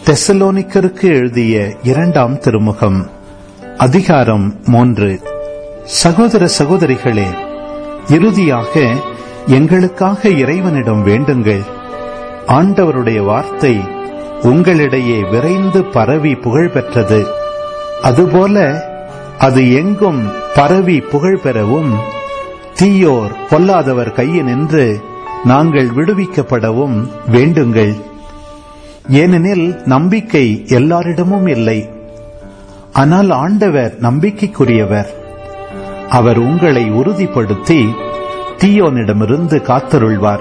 தெசலோனிக்கருக்கு எழுதிய இரண்டாம் திருமுகம் அதிகாரம் மூன்று சகோதர சகோதரிகளே இறுதியாக எங்களுக்காக இறைவனிடம் வேண்டுங்கள் ஆண்டவருடைய வார்த்தை உங்களிடையே விரைந்து பரவி புகழ் பெற்றது அதுபோல அது எங்கும் பரவி புகழ் பெறவும் தீயோர் பொல்லாதவர் கையினின்று நாங்கள் விடுவிக்கப்படவும் வேண்டுங்கள் ஏனெனில் நம்பிக்கை எல்லாரிடமும் இல்லை ஆனால் ஆண்டவர் நம்பிக்கைக்குரியவர் அவர் உங்களை உறுதிப்படுத்தி தீயோனிடமிருந்து காத்தருள்வார்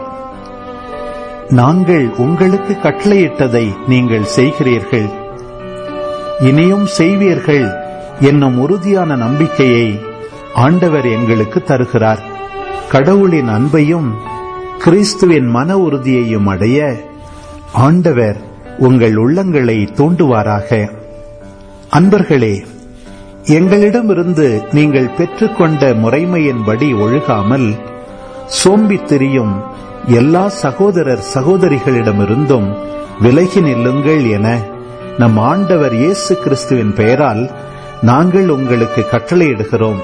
நாங்கள் உங்களுக்கு கட்டளையிட்டதை நீங்கள் செய்கிறீர்கள் இனியும் செய்வீர்கள் என்னும் உறுதியான நம்பிக்கையை ஆண்டவர் எங்களுக்கு தருகிறார் கடவுளின் அன்பையும் கிறிஸ்துவின் மன உறுதியையும் அடைய ஆண்டவர் உங்கள் உள்ளங்களை தூண்டுவாராக அன்பர்களே எங்களிடமிருந்து நீங்கள் பெற்றுக்கொண்ட முறைமையின்படி ஒழுகாமல் சோம்பித் திரியும் எல்லா சகோதரர் சகோதரிகளிடமிருந்தும் விலகி நில்லுங்கள் என நம் ஆண்டவர் இயேசு கிறிஸ்துவின் பெயரால் நாங்கள் உங்களுக்கு கட்டளையிடுகிறோம்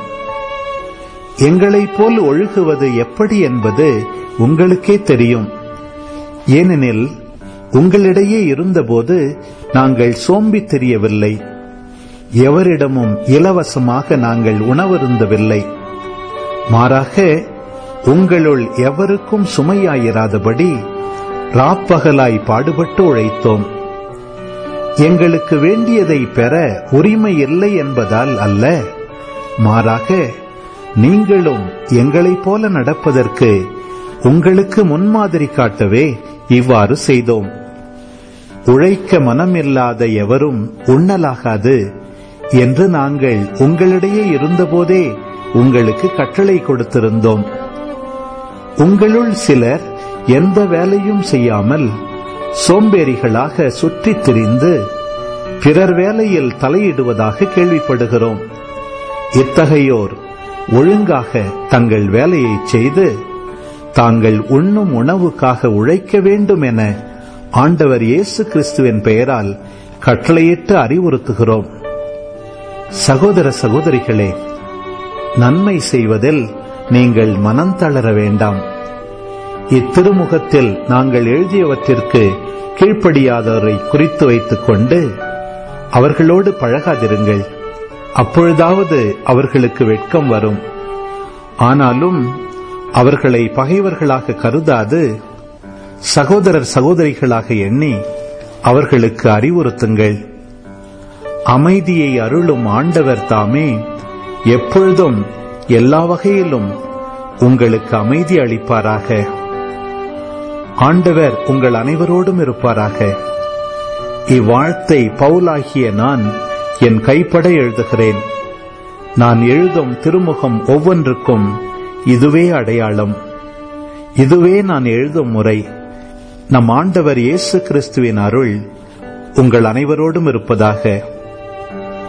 எங்களைப் போல் ஒழுகுவது எப்படி என்பது உங்களுக்கே தெரியும் ஏனெனில் உங்களிடையே இருந்தபோது நாங்கள் சோம்பித் தெரியவில்லை எவரிடமும் இலவசமாக நாங்கள் உணவருந்தவில்லை மாறாக உங்களுள் எவருக்கும் சுமையாயிராதபடி ராப்பகலாய் பாடுபட்டு உழைத்தோம் எங்களுக்கு வேண்டியதை பெற உரிமை இல்லை என்பதால் அல்ல மாறாக நீங்களும் எங்களைப் போல நடப்பதற்கு உங்களுக்கு முன்மாதிரி காட்டவே இவ்வாறு செய்தோம் உழைக்க மனமில்லாத எவரும் உண்ணலாகாது என்று நாங்கள் உங்களிடையே இருந்தபோதே உங்களுக்கு கட்டளை கொடுத்திருந்தோம் உங்களுள் சிலர் எந்த வேலையும் செய்யாமல் சோம்பேறிகளாக சுற்றித் திரிந்து பிறர் வேலையில் தலையிடுவதாக கேள்விப்படுகிறோம் இத்தகையோர் ஒழுங்காக தங்கள் வேலையை செய்து தாங்கள் உண்ணும் உணவுக்காக உழைக்க வேண்டும் என ஆண்டவர் இயேசு கிறிஸ்துவின் பெயரால் கட்டளையிட்டு அறிவுறுத்துகிறோம் சகோதர சகோதரிகளே நன்மை செய்வதில் நீங்கள் மனம் தளர வேண்டாம் இத்திருமுகத்தில் நாங்கள் எழுதியவற்றிற்கு கீழ்ப்படியாதவரை குறித்து வைத்துக் கொண்டு அவர்களோடு பழகாதிருங்கள் அப்பொழுதாவது அவர்களுக்கு வெட்கம் வரும் ஆனாலும் அவர்களை பகைவர்களாக கருதாது சகோதரர் சகோதரிகளாக எண்ணி அவர்களுக்கு அறிவுறுத்துங்கள் அமைதியை அருளும் ஆண்டவர் தாமே எப்பொழுதும் எல்லா வகையிலும் உங்களுக்கு அமைதி அளிப்பாராக ஆண்டவர் உங்கள் அனைவரோடும் இருப்பாராக இவ்வாழ்த்தை பவுலாகிய நான் என் கைப்பட எழுதுகிறேன் நான் எழுதும் திருமுகம் ஒவ்வொன்றுக்கும் இதுவே அடையாளம் இதுவே நான் எழுதும் முறை நம் ஆண்டவர் இயேசு கிறிஸ்துவின் அருள் உங்கள் அனைவரோடும் இருப்பதாக